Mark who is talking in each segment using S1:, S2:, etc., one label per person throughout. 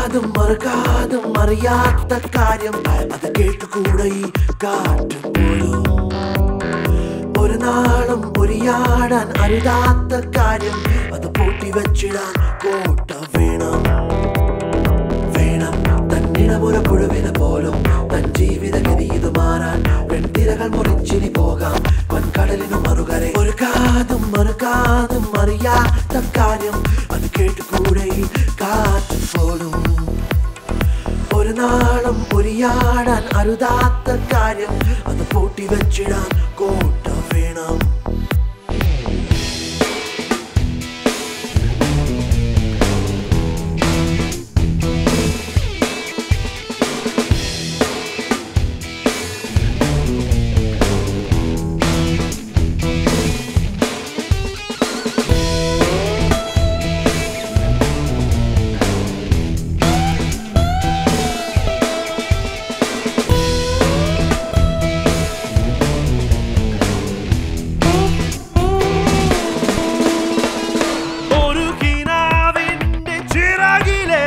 S1: കാതും മറുകാതും അറിയാത്ത കാര്യം അത് കേട്ടുകൂടെ ഈ കാറ്റ് പോലും ഒരു നാളും ഉരിയാടാൻ അരുതാത്ത കാര്യം അത് പൂട്ടി വെച്ചിടാൻ കോട്ട വേണം വേണം തന്നിടമുറ പുഴുവിന് പോലും തൻ ജീവിതഗതി ഇത് മാറാൻ വെൺതിരകൾ മുറിച്ചിനി പോകാം വൻകടലിനു മറുകരെ ഒരു കാതും മറുകാതും അറിയാത്ത കാര്യം അത് കേട്ടുകൂടെ ഈ കാറ്റ് പോലും ഒരു നാളും ഉരിയാടാൻ അരുതാത്ത കാര്യം അത് പൂട്ടി വെച്ചിടാൻ കോട്ട വേണം
S2: ഒരു കിനാവിന്റെ ചിറകിലെ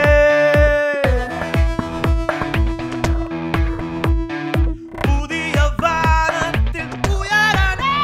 S2: പുതിയ വാനത്തിൽ ഉയരണേ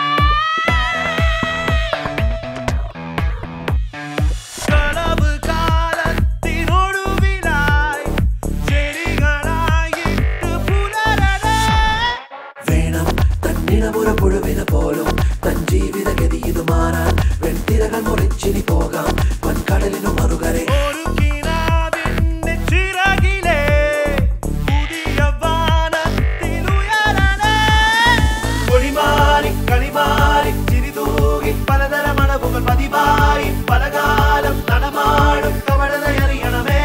S2: കളവ് കാലത്തിനൊടുവിലായി ചെടികളായിട്ട് പുലരണേ
S1: വേണം തന്നിടമുറ പുഴുവിന് പോലും തൻ ജീവിതഗതി ഇത് മാറാൻ വെൺതിരകൾ മുറിച്ചിനി പോകാം വൻകടലിനു മറുകരെ
S2: ഒരു കിനാവിന്റെ ചിറകിലെ പുതിയ വാനത്തിൽ ഉയരണേ
S1: ഒളിമാറി കളിമാറി ചിരിതൂകി പലതരം അളവുകൾ പതിവായി പലകാലം നടമാടും കവടതയറിയണമേ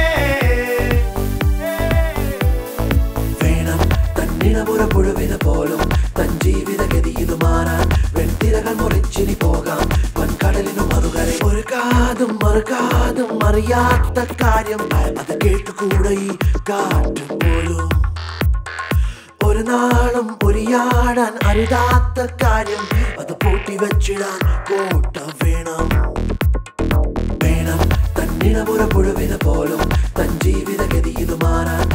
S1: വേണം തന്നിടമുറ പുഴുവിന് പോലും തൻ ജീവിതഗതി ഇത് മാറാൻ വെൺതിരകൾ മുറിച്ചിനി പോകാം വൻകടലിനു മറുകരെ ഒരു കാതും മറുകാതും അറിയാത്ത കാര്യം അത് കേട്ടുകൂടെ ഈ കാറ്റ് പോലും ഒരു നാളും ഉരിയാടാൻ അരുതാത്ത കാര്യം അത് പൂട്ടി വെച്ചിടാൻ കോട്ട വേണം വേണം തന്നിടമുറ പുഴുവിന് പോലും തൻ ജീവിതഗതി ഇത് മാറാൻ